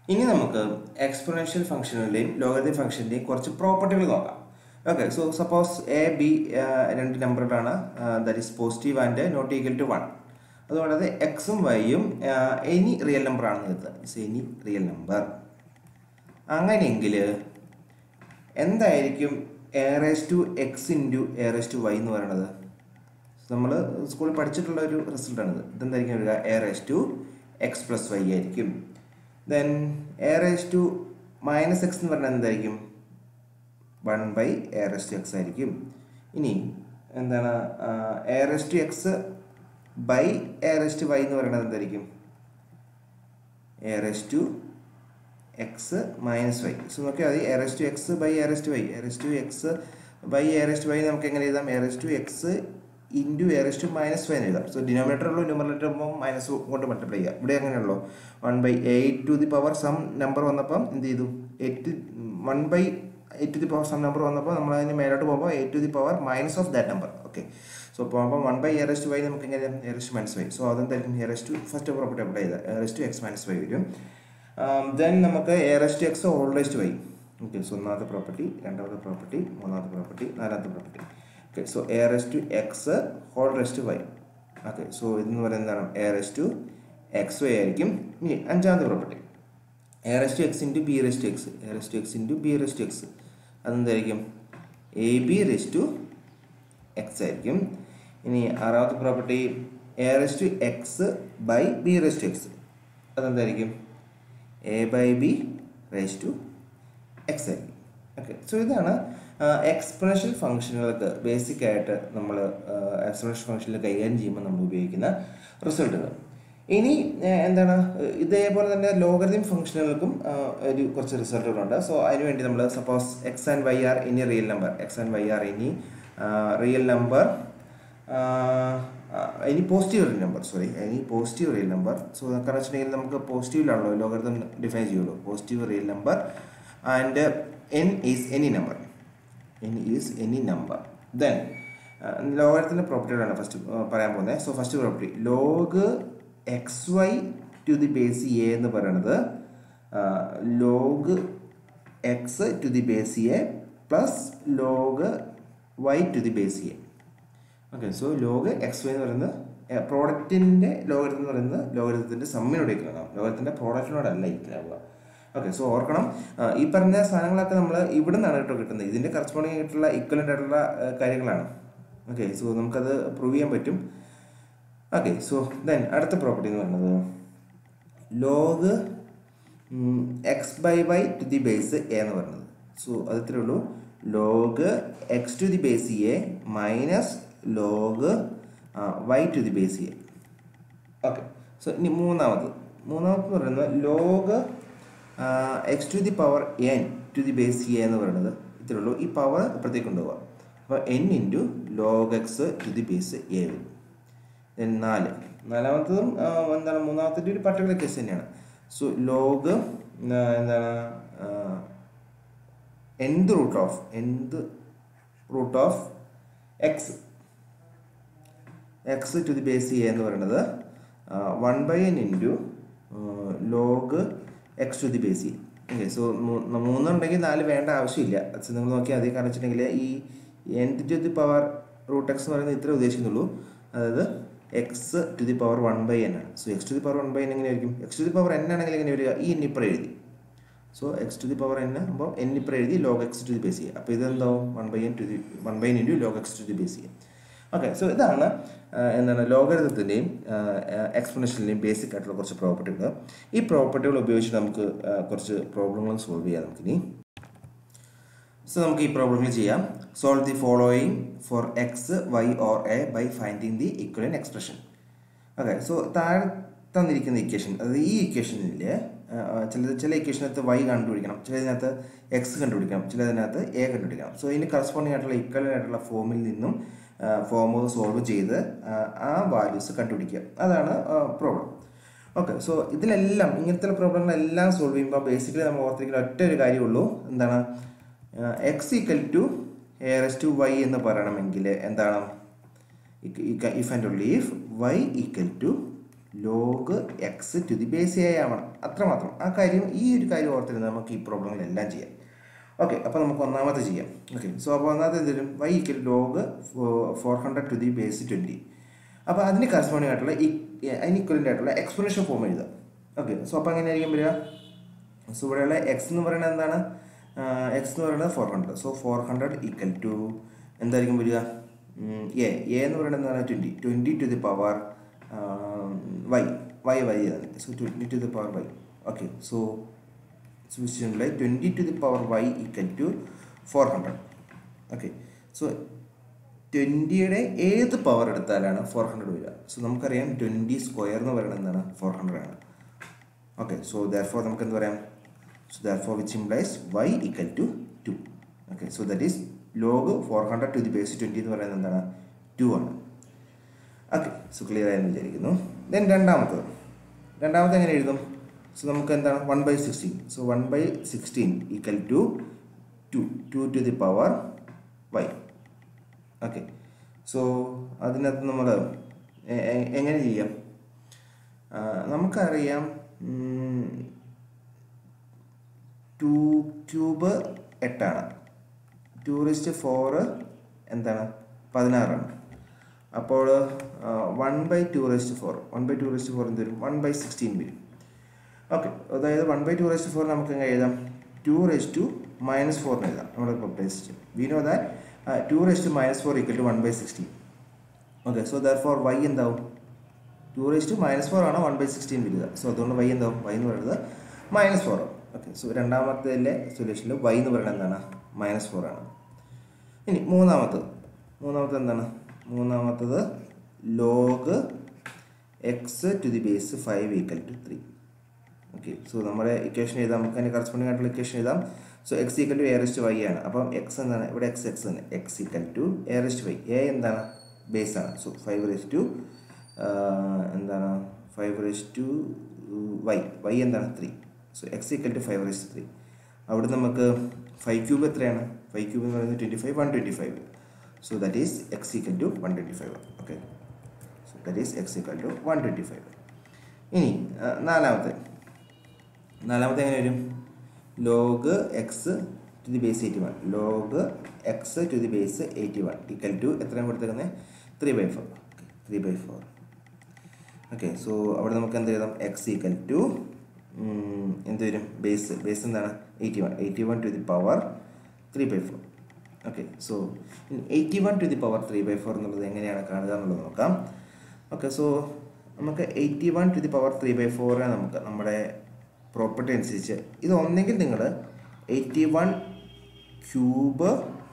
ഇനി നമുക്ക് exponential ഫംഗ്ഷനുകളുടെയും logarithm ഫംഗ്ഷൻ്റെയും കുറച്ച് പ്രോപ്പർട്ടികൾ നോക്കാം okay so suppose a b രണ്ട് നമ്പറുകളാണ് that is positive and not equal to one അതുകൂടാതെ എക്സും വൈയും എനി റിയൽ നമ്പർ ആണെന്ന് കരുതുക ഇസ് എനി റിയൽ നമ്പർ അങ്ങനെയെങ്കിൽ എന്തായിരിക്കും a raise to x into a raise to y എന്ന് പറയുന്നത് നമ്മൾ സ്കൂളിൽ പഠിച്ചിട്ടുള്ള ഒരു റിസൾട്ടാണിത് ഇതെന്തായിരിക്കും വരിക a raise to x plus y ആയിരിക്കും then a raise to minus x എന്ന് പറഞ്ഞാൽ എന്തായിരിക്കും one by a raise to x ആയിരിക്കും ഇനി എന്താണ് a raise to x by a raise to y എന്ന് പറയുന്നത് എന്തായിരിക്കും a raise to x minus y so നോക്കിയാൽ മതി a raise to x by a raise to y a raise to x by a raise to y നമുക്ക് എങ്ങനെ എഴുതാം a raise to x into a raise to minus y എന്ന് എഴുതാം സോ ഡിനോമിനേറ്റർ ഉള്ളൂ ന്യൂമറേറ്റർ ആകുമ്പോൾ minus കൊണ്ട് മൾട്ടിപ്ലൈ ചെയ്യുക ഇവിടെ അങ്ങനെയുള്ളൂ one by eight to the power some number വന്നപ്പം എന്ത് ചെയ്തു eight one by eight to the power some number വന്നപ്പോൾ നമ്മൾ അതിന് മേലോട്ട് പോകുമ്പോൾ eight to the power minus of that number okay so പോകുമ്പോൾ വൺ ബൈ എയറസ്റ്റ് വൈ നമുക്ക് എങ്ങനെ എയറസ്റ്റ് മൈനസ് വൈ സോ അതെന്തായിരിക്കും എയറസ്റ്റ് ഫസ്റ്റ് പ്രോപ്പർട്ടി അപ്ലൈ ചെയ്താൽ എയറസ്റ്റ് എക്സ് മൈനസ് വൈ വരും ദെൻ നമുക്ക് a raised x oldest y okay so ഒന്നാമത്തെ property രണ്ടാമത്തെ property മൂന്നാമത്തെ പ്രോപ്പർട്ടി നാലാമത്തെ property okay so a raised x whole rest y okay so ഇതെന്ന് പറയുന്നത് എന്താണ് എയറസ്റ്റ് എക്സ് വൈ ആയിരിക്കും ഇനി അഞ്ചാമത്തെ property a raised x into b rest x a raised x into b rest x അതെന്തായിരിക്കും എ ബി റെസ്റ്റ് എക്സ് ആയിരിക്കും ഇനി ആറാമത്തെ property a raise to x by b raise to x അതെന്തായിരിക്കും a by b raise to x ആയിരിക്കും okay so ഇതാണ് exponential ഫംഗ്ഷനുകൾക്ക് basic ആയിട്ട് നമ്മൾ എക്സ്പൊണൻഷ്യൽ ഫംഗ്ഷനിൽ കൈകാര്യം ചെയ്യുമ്പോൾ നമ്മൾ ഉപയോഗിക്കുന്ന റിസൾട്ടുകൾ ഇനി എന്താണ് ഇതേപോലെ തന്നെ ലോഗരിതം ഫംഗ്ഷനുകൾക്കും ഒരു കുറച്ച് റിസൾട്ടുകളുണ്ട് സോ അതിനുവേണ്ടി നമ്മൾ suppose x and y are any real number x and y are any real number any positive real number sorry any positive real number so കാരണം വെച്ചിട്ടുണ്ടെങ്കിൽ നമുക്ക് പോസിറ്റീവിലാണല്ലോ ലോഗരിതം ഡിഫൈൻ ചെയ്യുള്ളൂ positive real number and n is any number n is any number then ലോഗരിതത്തിൻ്റെ പ്രോപ്പർട്ടികളാണ് first പറയാൻ പോകുന്നത് so first property log x y to the base a എന്ന് പറയുന്നത് log x to the base a plus log y to the base a okay so log x y എന്ന് പറയുന്നത് പ്രോഡക്റ്റിൻ്റെ logarithm എന്ന് പറയുന്നത് ലോഗരിതത്തിൻ്റെ സമ്മിനോട് ഇരിക്കണം ലോഗരിതത്തിൻ്റെ പ്രോഡക്റ്റിനോടല്ല ഇരിക്കലാവുക ഓക്കെ സോ ഓർക്കണം ഈ പറഞ്ഞ സാധനങ്ങളൊക്കെ നമ്മൾ ഇവിടെ നിന്നാണ് കേട്ടോ കിട്ടുന്നത് ഇതിൻ്റെ കറസ്പോണ്ടിങ് ആയിട്ടുള്ള ഇക്വലൻ്റ് ആയിട്ടുള്ള കാര്യങ്ങളാണ് ഓക്കെ സോ നമുക്കത് പ്രൂവ് ചെയ്യാൻ പറ്റും ഓക്കെ സോ ദെൻ അടുത്ത പ്രോപ്പർട്ടി എന്ന് പറയുന്നത് log x by y to the base a എന്ന് പറയുന്നത് സോ അത് ഇത്രേ ഉള്ളൂ log x to the base a minus log y to the base a okay so ഇനി മൂന്നാമത് മൂന്നാമത് പറയുന്നത് log x to the power n to the base a എന്ന് പറയുന്നത് ഇത്രേ ഉള്ളൂ ഈ പവർ ഇപ്പുറത്തേക്ക് കൊണ്ടുപോകാം അപ്പോൾ n into log x to the base A വരും ദെൻ നാല് നാലാമത്തതും എന്താണ് മൂന്നാമത്തെ ഒരു പർട്ടിക്കുലർ കേസ് തന്നെയാണ് സോ ലോഗ് എന്താണ് എന്ത് റൂട്ട് ഓഫ് എന്ത് root of x x to the base a എന്ന് പറയുന്നത് one by n into log x to the base a okay so മൂന്നുണ്ടെങ്കിൽ നാല് വേണ്ട ആവശ്യമില്ല നിങ്ങൾ നോക്കിയാൽ അതേ കാരണം വെച്ചിട്ടുണ്ടെങ്കിൽ ഈ n to the power root x എന്ന് പറയുന്നത് ഇത്രേ ഉദ്ദേശിക്കുന്നുള്ളൂ അതായത് x to the power one by n ആണ് so x to the power one by n എങ്ങനെ ആയിരിക്കും x to the power n ആണെങ്കിൽ എങ്ങനെ വരിക ഈ എൻ ഇപ്പുറം എഴുതി so x to the power n അപ്പോൾ എൻ ഇപ്പുറം എഴുതി log x to the base ചെയ്യുക അപ്പോൾ ഇതെന്താവും one by n to the one by n into log x to the base ചെയ്യുക ഓക്കെ സോ ഇതാണ് എന്താണ് ലോഗരിതത്തിൻ്റെയും എക്സ്പ്ലനേഷനിലെയും ബേസിക് ആയിട്ടുള്ള കുറച്ച് പ്രോപ്പർട്ടികൾ ഈ പ്രോപ്പർട്ടികൾ ഉപയോഗിച്ച് നമുക്ക് കുറച്ച് പ്രോബ്ലങ്ങൾ സോൾവ് ചെയ്യാം നമുക്കിനി സോ നമുക്ക് ഈ പ്രോബ്ലങ്ങൾ ചെയ്യാം solve the following for x y or a by finding the equivalent expression okay so താഴെ തന്നിരിക്കുന്ന ഇക്വേഷൻ അതായത് ഈ ഇക്വേഷനിൽ ചില ചില ഇക്വേഷനകത്ത് വൈ കണ്ടുപിടിക്കണം ചിലതിനകത്ത് എക്സ് കണ്ടുപിടിക്കണം ചിലതിനകത്ത് എ കണ്ടുപിടിക്കണം സോ ഇതിന് കറസ്പോണ്ടിങ് ആയിട്ടുള്ള ഇക്വലൻ ആയിട്ടുള്ള ഫോമിൽ നിന്നും ഫോം സോൾവ് ചെയ്ത് ആ വാല്യൂസ് കണ്ടുപിടിക്കുക അതാണ് പ്രോബ്ലം ഓക്കെ സോ ഇതിലെല്ലാം ഇങ്ങനത്തെ പ്രോബ്ലങ്ങളെല്ലാം സോൾവ് ചെയ്യുമ്പോൾ ബേസിക്കലി നമ്മൾ ഓർത്തിരിക്കുന്ന ഒറ്റ ഒരു കാര്യമുള്ളൂ എന്താണ് x equal to a raise to y എന്ന് പറയണമെങ്കിൽ എന്താണ് if and only if y equal to log x to the base a ആവണം അത്രമാത്രം ആ കാര്യം ഈ ഒരു കാര്യം ഓർത്തിരുന്ന് നമുക്ക് ഈ പ്രോബ്ലങ്ങളെല്ലാം ചെയ്യാം ഓക്കെ അപ്പോൾ നമുക്ക് ഒന്നാമത്തെ ചെയ്യാം ഓക്കെ സോ അപ്പോൾ ഒന്നാമത്തെ എന്തെങ്കിലും y equal log four hundred to the base twenty അപ്പോൾ അതിന് കറസ്പോണ്ടിങ് ആയിട്ടുള്ള അതിന് ഇക്വലൻ്റ് ആയിട്ടുള്ള എക്സ്പ്ലനേഷൻ ഫോം എഴുതാം ഓക്കെ സോ അപ്പോൾ എങ്ങനെയായിരിക്കും വരിക സോ ഇവിടെയുള്ള എക്സ് എന്ന് പറയുന്നത് എന്താണ് എക്സ് എന്ന് പറയുന്നത് four hundred so four hundred equal to എന്തായിരിക്കും വരിക എ എ എന്ന് പറയുന്നത് എന്താണ് twenty twenty to the power y y y ആണ് so twenty to the power y okay so സൂചിച്ചിട്ടുള്ള twenty to the power y equal to four hundred okay so ട്വൻറ്റിയുടെ ഏത് power എടുത്താലാണ് ഫോർ ഹൺഡ്രഡ് വരിക so നമുക്കറിയാം twenty square എന്ന് പറയുന്നത് എന്താണ് ഫോർ ഹൺഡ്രഡ് ആണ് ഓക്കെ സോ ദർ ഫോർ നമുക്ക് എന്ത് പറയാം so therefore which implies y equal to two okay so that is log four hundred to the base twenty എന്ന് പറയുന്നത് എന്താണ് ടു ആണ് ഓക്കെ സോ ക്ലിയർ ആയെന്ന് വിചാരിക്കുന്നു ദെൻ രണ്ടാമത്തത് രണ്ടാമത്തെ എങ്ങനെ എഴുതും സോ നമുക്ക് എന്താണ് one by sixteen so one by sixteen equal to two two to the power y okay so അതിനകത്ത് നമ്മൾ എങ്ങനെ ചെയ്യാം ആ, നമുക്കറിയാം ടു ക്യൂബ് എട്ടാണ് ടൂറിസ്റ്റ് ഫോറ് എന്താണ് പതിനാറാണ് അപ്പോൾ one by two raised four one by two raised four എന്ത് വരും വൺ ബൈ സിക്സ്റ്റീൻ വരും ഓക്കെ അതായത് വൺ ബൈ ടൂറിസ്റ്റ് ഫോർ നമുക്ക് എങ്ങനെ എഴുതാം two raise to minus four എഴുതാം നമ്മുടെ പ്രൊപ്പറേസ്റ്റ് we know that to raise to minus four equal to one by sixteen okay so therefore y എന്താവും two raise to minus four ആണ് one by sixteen വരിക so അതുകൊണ്ട് y എന്താവും y എന്ന് പറയുന്നത് മൈനസ് ഫോർ ഓക്കെ സോ രണ്ടാമത്തെ സൊല്യൂഷനിൽ Y എന്ന് പറയുന്നത് എന്താണ് മൈനസ് ഫോർ ആണ് ഇനി മൂന്നാമത്തത് മൂന്നാമത്തെ എന്താണ് മൂന്നാമത്തത് log x to the base five equal to three okay so നമ്മുടെ ഇക്വേഷൻ എഴുതാം നമുക്ക് അതിൻ്റെ കറസ്പോണ്ടിങ് ആയിട്ടുള്ള ഇക്വേഷൻ എഴുതാം so x equal to a raised y ആണ് അപ്പം എക്സ് എന്താണ് ഇവിടെ എക്സ് എക്സ് തന്നെ x equal to a raised y a എന്താണ് ബേസ് ആണ് സോ ഫൈവ് റേസ് ടു എന്താണ് five raise to y y എന്താണ് three so x equal to five raise three അവിടെ നമുക്ക് ഫൈവ് ക്യൂബ് എത്രയാണ് ഫൈവ് ക്യൂബ് എന്ന് പറയുന്നത് twenty five one twenty five so that is x equal to one twenty five okay so that is x equal to one twenty five ഇനി ആ, നാലാമത്തെ നാലാമത്തെ എങ്ങനെ വരും log x to the base eighty one log x to the base eighty one equal to എത്രയാണ് കൊടുത്തേക്കുന്നത് three by four three by four okay so അവിടെ നമുക്ക് എന്ത് എഴുതാം എക്സ് ഈക്വൽ ടു എന്ത് വരും ബേസ് ബേസ് എന്താണ് eighty one eighty one to the power three by four okay so eighty one to the power three by four എന്നുള്ളത് എങ്ങനെയാണ് കാണുക എന്നുള്ളത് നോക്കാം ഓക്കെ സോ നമുക്ക് eighty one to the power three by ഫോറിനെ നമുക്ക് നമ്മുടെ പ്രോപ്പർട്ടി അനുസരിച്ച് ഇത് ഒന്നെങ്കിൽ നിങ്ങൾ eighty one cube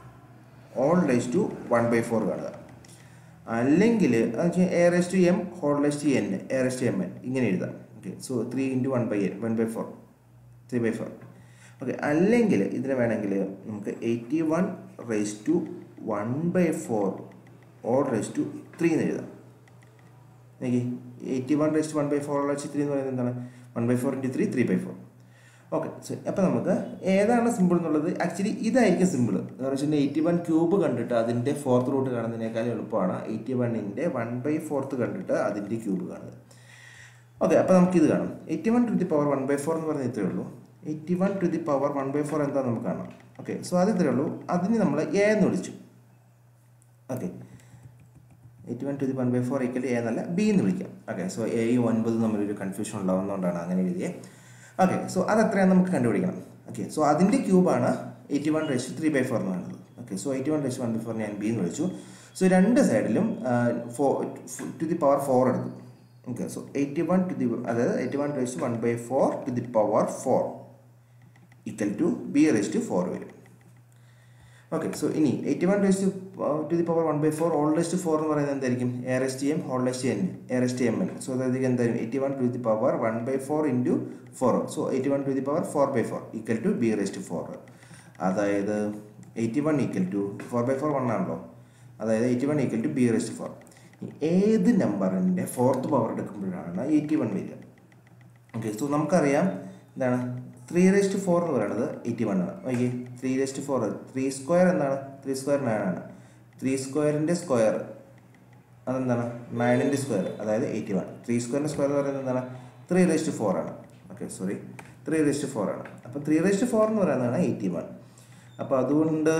whole raise to one by four കാണുക അല്ലെങ്കിൽ a raise to m whole raise to n a raise to m N ഇങ്ങനെ എഴുതാം okay so three into one by n one by four three by four okay അല്ലെങ്കിൽ ഇതിന് വേണമെങ്കിൽ നമുക്ക് eighty one raise to one by four whole raise to three എന്ന് എഴുതാം നോക്കി eighty one raised one by four ഉള്ള three എന്ന് പറയുന്നത് എന്താണ് one by four into three three by four okay so അപ്പോൾ നമുക്ക് ഏതാണ് സിമ്പിൾ എന്നുള്ളത് ആക്ച്വലി ഇതായിരിക്കും സിമ്പിൾ എന്ന് വെച്ചിട്ടുണ്ടെങ്കിൽ എയ്റ്റി വൺ ക്യൂബ് കണ്ടിട്ട് അതിൻ്റെ ഫോർത്ത് റൂട്ട് കാണുന്നതിനേക്കാൾ എളുപ്പമാണ് എയ്റ്റി വണ്ണിൻ്റെ വൺ ബൈ ഫോർത്ത് കണ്ടിട്ട് അതിൻ്റെ ക്യൂബ് കാണുന്നത് ഓക്കെ അപ്പോൾ നമുക്കിത് കാണാം eighty one to the power one by four എന്ന് പറഞ്ഞാൽ ഇത്രയേ ഉള്ളൂ eighty one to the power one by four എന്താ നമുക്ക് കാണാം ഓക്കെ സോ അത് ഇത്രയേ ഉള്ളൂ അതിന് നമ്മൾ എ എന്ന് വിളിച്ചു okay eight one to the one by four equal a എന്നല്ല ബി എന്ന് വിളിക്കാം ഓക്കെ സോ എയും ഒൻപതും തമ്മിലൊരു കൺഫ്യൂഷൻ ഉണ്ടാവുന്നതുകൊണ്ടാണ് അങ്ങനെ എഴുതിയത് ഓക്കെ സോ അത് എത്രയാണ് നമുക്ക് കണ്ടുപിടിക്കണം ഓക്കെ സോ അതിൻ്റെ ക്യൂബാണ് eighty one raise three by four എന്ന് പറയുന്നത് okay so eighty one raise one by four ഞാൻ ബി എന്ന് വിളിച്ചു സോ രണ്ട് സൈഡിലും four to the power four എടുത്തു okay so eighty one to the അതായത് eighty one raise one by four to the power four equal to b raise to four വരും okay so ഇനി eighty one raise to to the power one by four whole raise to four എന്ന് പറയുന്നത് എന്തായിരിക്കും a raise to m whole raise to n a raise to m n so അതായത് എന്തായിരിക്കും eighty one to the power one by four into four so eighty one to the power four by four equal to b raise to four അതായത് eighty one equal to four by four one ആണല്ലോ അതായത് eighty one equal to b raise to four ഏത് നമ്പറിൻ്റെ fourth power എടുക്കുമ്പോഴാണ് eighty one വരിക okay so നമുക്കറിയാം എന്താണ് three raise to four എന്ന് പറയുന്നത് എയ്റ്റി വൺ ആണ് okay three raise to four three square എന്താണ് ത്രീ സ്ക്വയർ നയൻ ആണ് ത്രീ സ്ക്വയറിൻ്റെ സ്ക്വയർ അതെന്താണ് നയനിൻ്റെ സ്ക്വയർ അതായത് എയ്റ്റി വൺ ത്രീ സ്ക്വയറിൻ്റെ സ്ക്വയർ എന്ന് പറയുന്നത് എന്താണ് ത്രീ റേസ്റ്റ് ഫോർ ആണ് okay sorry three raised four ആണ് അപ്പോൾ ത്രീ റേസ്റ്റ് ഫോർ എന്ന് പറയുന്നതാണ് എയ്റ്റി വൺ അപ്പോൾ അതുകൊണ്ട്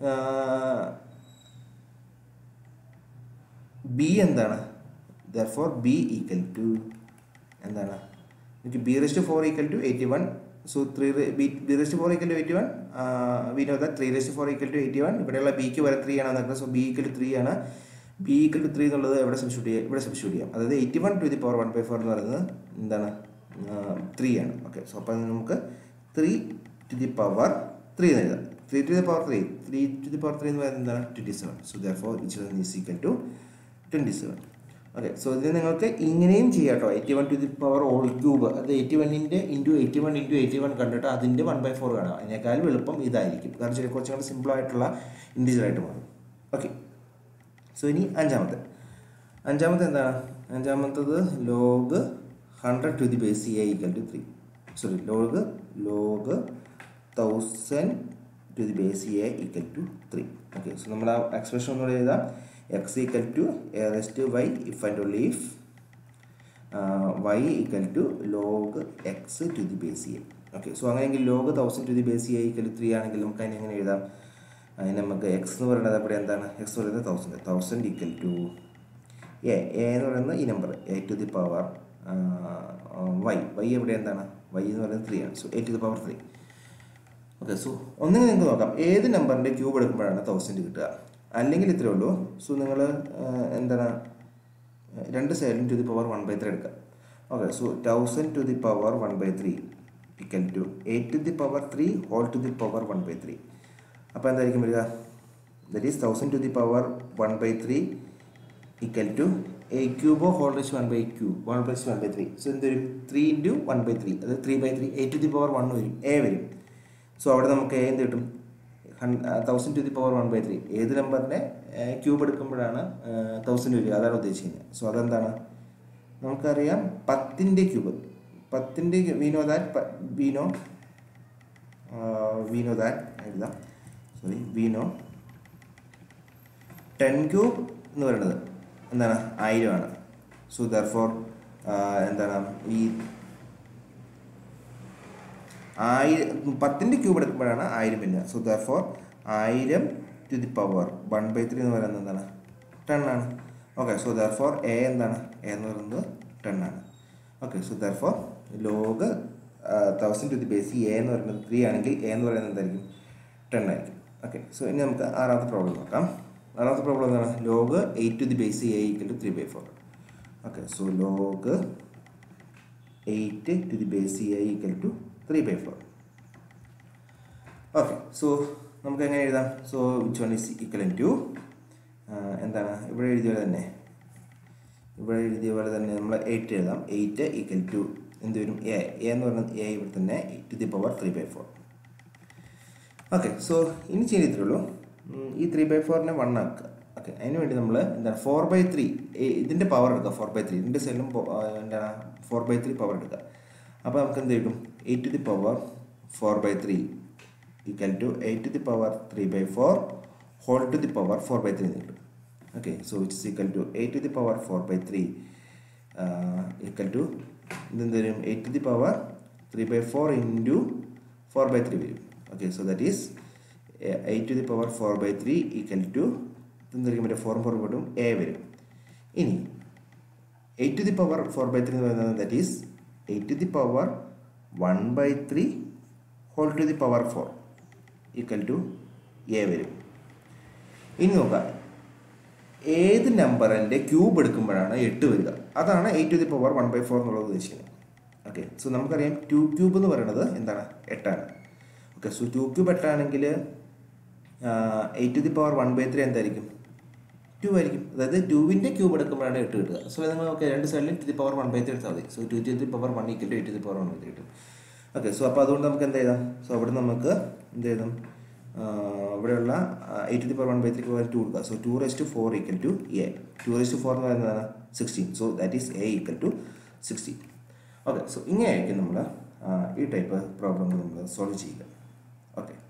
ബി എന്താണ് ദർഫോർ ബി ഈക്വൽ ടു എന്താണ് എനിക്ക് b raised four equal to eighty one so three b b raised four equal to eighty one we know that three raised four equal to eighty one ഇവിടെയുള്ള ബിക്ക് വരെ three ആണ് നടക്കുന്നത് so b equal to three ആണ് b equal to three എന്നുള്ളത് എവിടെ substitute ചെയ്യാം ഇവിടെ സബ്സ്റ്റിറ്റ്യൂട്ട് ചെയ്യാം അതായത് eighty one to the power one by four എന്ന് പറയുന്നത് എന്താണ് ത്രീ ആണ് ഓക്കെ സോ അപ്പം നമുക്ക് three to the power three എന്ന് എഴുതാം three to the power three three to the power three എന്ന് പറയുന്നത് എന്താണ് twenty seven so therefore which is equal to twenty seven okay so ഇത് നിങ്ങൾക്ക് ഇങ്ങനെയും ചെയ്യാം കേട്ടോ eighty one to the power whole cube അത് എയ്റ്റി വണ്ണിൻ്റെ into eighty one into eighty one കണ്ടിട്ട് അതിൻ്റെ വൺ ബൈ ഫോർ കാണാം അതിനേക്കാളും എളുപ്പം ഇതായിരിക്കും കാരണം വെച്ചാൽ കുറച്ചും കൂടെ സിമ്പിൾ ആയിട്ടുള്ള ഇൻഡിജർ ആയിട്ട് മാറും ഓക്കെ സോ ഇനി അഞ്ചാമത്തെ അഞ്ചാമത്തെ എന്താണ് അഞ്ചാമത്തത് log hundred to the base a equal to three sorry log log thousand to the base a equal to three okay so നമ്മൾ ആ എക്സ്പ്രഷൻ ഒന്നുകൂടെ എഴുതാം x equal to a raised y if and only if y equal to log x to the base a okay so അങ്ങനെയെങ്കിൽ log thousand to the base a equal three ആണെങ്കിൽ നമുക്ക് അതിനെ എങ്ങനെ എഴുതാം അതിന് നമുക്ക് എക്സ് എന്ന് പറയുന്നത് അവിടെ എന്താണ് എക്സ് എന്ന് പറയുന്നത് thousand thousand equal to a a എന്ന് പറയുന്നത് ഈ number a to the power y y എവിടെ എന്താണ് വൈ എന്ന് പറയുന്നത് ത്രീ ആണ് so a to the power three okay so ഒന്നിനെ നിങ്ങൾക്ക് നോക്കാം ഏത് നമ്പറിൻ്റെ ക്യൂബ് എടുക്കുമ്പോഴാണ് തൗസൻഡ് കിട്ടുക അല്ലെങ്കിൽ ഇത്രയേ ഉള്ളൂ സോ നിങ്ങൾ എന്താണ് രണ്ട് സൈഡിലും to the power one by three എടുക്കുക okay so thousand to the power one by three equal to eight to the power three whole to the power one by three അപ്പോൾ എന്തായിരിക്കും വരിക that is thousand to the power one by three equal to a ക്യൂബോ whole raise one by cube one plus one by three so എന്ത് വരും three into one by three അതായത് three by three eight to the power one വരും a വരും so അവിടെ നമുക്ക് a എന്ത് കിട്ടും thousand to the power one by three ഏത് നമ്പറിൻ്റെ ക്യൂബ് എടുക്കുമ്പോഴാണ് തൗസൻഡ് വരിക അതാണ് ഉദ്ദേശിക്കുന്നത് സോ അതെന്താണ് നമുക്കറിയാം പത്തിൻ്റെ ക്യൂബ് പത്തിൻ്റെ we know that we know we know that എഴുതാം സോറി വീനോ ടെൻ ക്യൂബ് എന്ന് പറയുന്നത് എന്താണ് ആയിരമാണ് സോ ദർഫോർ എന്താണ് ഈ ആയിരം പത്തിൻ്റെ ക്യൂബ് എടുക്കുമ്പോഴാണ് ആയിരം പിന്നെ സോ ദർഫോർ ആയിരം to the power one by three എന്ന് പറയുന്നത് എന്താണ് ടെൻ ആണ് ഓക്കെ സോ ദർഫോർ എ എന്താണ് എ എന്ന് പറയുന്നത് ടെൻ ആണ് okay so therefore log thousand to the base a എന്ന് പറയുന്നത് ത്രീ ആണെങ്കിൽ എ എന്ന് പറയുന്നത് എന്തായിരിക്കും ടെൻ ആയിരിക്കും ഓക്കെ സോ ഇനി നമുക്ക് ആറാമത്തെ പ്രോബ്ലം നോക്കാം ആറാമത്തെ പ്രോബ്ലം എന്താണ് log eight to the base a equal to three by four okay so log eight to the base a equal to three by four okay so നമുക്ക് എങ്ങനെ എഴുതാം so which one is equal to എന്താണ് ഇവിടെ എഴുതിയ പോലെ തന്നെ ഇവിടെ എഴുതിയ പോലെ തന്നെ നമ്മൾ എയ്റ്റ് എഴുതാം എയ്റ്റ് ഈക്വൽ ടു എന്ത് വരും എ എ എന്ന് പറയുന്നത് എ ഇവിടെ തന്നെ to the power three by four okay so ഇനി ചെയ്തിട്ടേ ഉള്ളൂ ഈ ത്രീ ബൈ ഫോറിനെ വൺ ആക്കുക ഓക്കെ അതിന് വേണ്ടി നമ്മൾ എന്താണ് ഫോർ ബൈ ത്രീ ഇതിൻ്റെ പവർ എടുക്കുക ഫോർ ബൈ ത്രീ ഇതിൻ്റെ സെല്ലും എന്താണ് ഫോർ ബൈ ത്രീ പവർ എടുക്കുക അപ്പോൾ നമുക്ക് എന്ത് കിട്ടും eight to the power four by three equal to eight to the power three by four whole to the power four by three എന്ന് കിട്ടും okay so it's equal to eight to the power four by three equal to ഇതെന്ത് വരും eight to the power three by four into four by three വരും okay so that is eight to the power four by three equal to എന്തായിരിക്കും മറ്റേ ഫോറും ഫോറും കിട്ടും a വരും ഇനി eight to the power four by three എന്ന് പറയുന്നത് that is eight to the power one by three whole to the power four equal to a വരും ഇനി നോക്കാം ഏത് നമ്പറിൻ്റെ ക്യൂബ് എടുക്കുമ്പോഴാണ് എട്ട് വരിക അതാണ് eight to the power one by four എന്നുള്ളത് ഉദ്ദേശിക്കുന്നത് ഓക്കെ സോ നമുക്കറിയാം ടു ക്യൂബ് എന്ന് പറയുന്നത് എന്താണ് എട്ടാണ് ഓക്കെ സോ ടു ക്യൂബ് എട്ടാണെങ്കിൽ eight to the power one by three എന്തായിരിക്കും ടു ആയിരിക്കും അതായത് ടുവിൻ്റെ ക്യൂബ് എടുക്കുമ്പോഴാണ് എട്ട് കിട്ടുക സോ നിങ്ങൾ നോക്കുക രണ്ട് സൈഡിലും to the power one by three എടുത്താൽ മതി so two to the power one equal to eight to the power one by three കിട്ടും ഓക്കെ സോ അപ്പോൾ അതുകൊണ്ട് നമുക്ക് എന്ത് ചെയ്താം സോ അവിടെ നമുക്ക് എന്ത് ചെയ്താം ഇവിടെയുള്ള eight to the power one by three power to കൊടുക്കുക so two raised four equal to a two raised four എന്ന് പറയുന്നതാണ് sixteen so that is a equal to sixteen okay so ഇങ്ങനെയായിരിക്കും നമ്മൾ ഈ ടൈപ്പ് പ്രോബ്ലം നമ്മൾ solve ചെയ്യുക okay